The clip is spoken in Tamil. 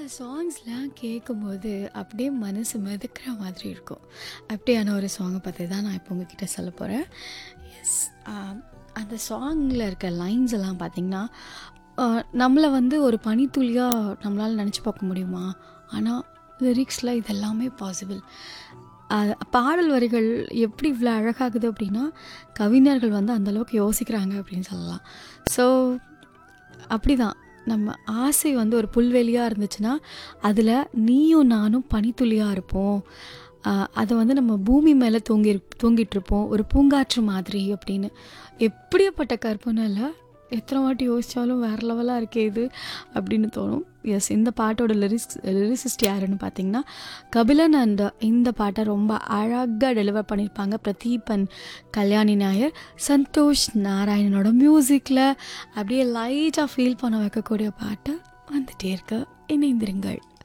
சாங்ஸ்லாம் கேட்கும்போது அப்படியே மனசு மிதக்கிற மாதிரி இருக்கும் அப்படியான ஒரு சாங்கை பற்றி தான் நான் இப்போ உங்ககிட்ட சொல்ல போகிறேன் எஸ் அந்த சாங்கில் இருக்க லைன்ஸ் எல்லாம் பார்த்திங்கன்னா நம்மளை வந்து ஒரு பனித்துளியாக நம்மளால் நினச்சி பார்க்க முடியுமா ஆனால் லிரிக்ஸில் இது எல்லாமே பாசிபிள் பாடல் வரிகள் எப்படி இவ்வளோ அழகாகுது அப்படின்னா கவிஞர்கள் வந்து அந்தளவுக்கு யோசிக்கிறாங்க அப்படின்னு சொல்லலாம் ஸோ அப்படி தான் நம்ம ஆசை வந்து ஒரு புல்வெளியாக இருந்துச்சுன்னா அதில் நீயும் நானும் பனித்துளியாக இருப்போம் அதை வந்து நம்ம பூமி மேலே தூங்கி தூங்கிட்டு ஒரு பூங்காற்று மாதிரி அப்படின்னு எப்படியாப்பட்ட கற்பனை இல்லை எத்தனை வாட்டி யோசித்தாலும் வேறு லெவலாக இருக்கே இது அப்படின்னு தோணும் எஸ் இந்த பாட்டோட லிரிக்ஸ் லிரிசிஸ்ட் யாருன்னு பார்த்தீங்கன்னா கபிலன் அண்ட் இந்த பாட்டை ரொம்ப அழகாக டெலிவர் பண்ணியிருப்பாங்க பிரதீபன் கல்யாணி நாயர் சந்தோஷ் நாராயணனோட மியூசிக்கில் அப்படியே லைட்டாக ஃபீல் பண்ண வைக்கக்கூடிய பாட்டு வந்துட்டே இருக்க இணைந்திருங்கள்